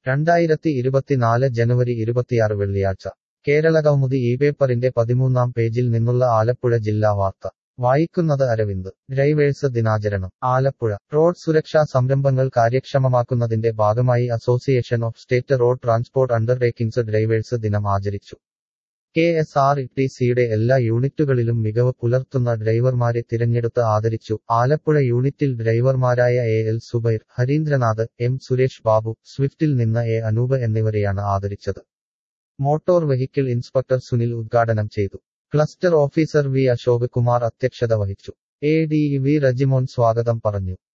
രണ്ടായിരത്തി ഇരുപത്തിനാല് ജനുവരി ഇരുപത്തിയാറ് വെള്ളിയാഴ്ച കേരളകൗമുദി ഈ പേപ്പറിന്റെ പതിമൂന്നാം പേജിൽ നിന്നുള്ള ആലപ്പുഴ ജില്ലാ വാർത്ത വായിക്കുന്നത് അരവിന്ദ് ഡ്രൈവേഴ്സ് ദിനാചരണം ആലപ്പുഴ റോഡ് സുരക്ഷാ സംരംഭങ്ങൾ കാര്യക്ഷമമാക്കുന്നതിന്റെ ഭാഗമായി association of state road transport undertakings drivers ദിനം ആചരിച്ചു കെ എസ് ആർ ടി സിയുടെ എല്ലാ യൂണിറ്റുകളിലും മികവ് പുലർത്തുന്ന ഡ്രൈവർമാരെ തിരഞ്ഞെടുത്ത് ആദരിച്ചു ആലപ്പുഴ യൂണിറ്റിൽ ഡ്രൈവർമാരായ A L Zubair Harindranath M Suresh Babu സ്വിഫ്റ്റിൽ നിന്ന് എ അനൂപ് എന്നിവരെയാണ് ആദരിച്ചത് മോട്ടോർ വെഹിക്കിൾ ഇൻസ്പെക്ടർ സുനിൽ ഉദ്ഘാടനം ചെയ്തു cluster officer V Ashok Kumar അധ്യക്ഷത വഹിച്ചു എ ഡി വി റജിമോൻ സ്വാഗതം പറഞ്ഞു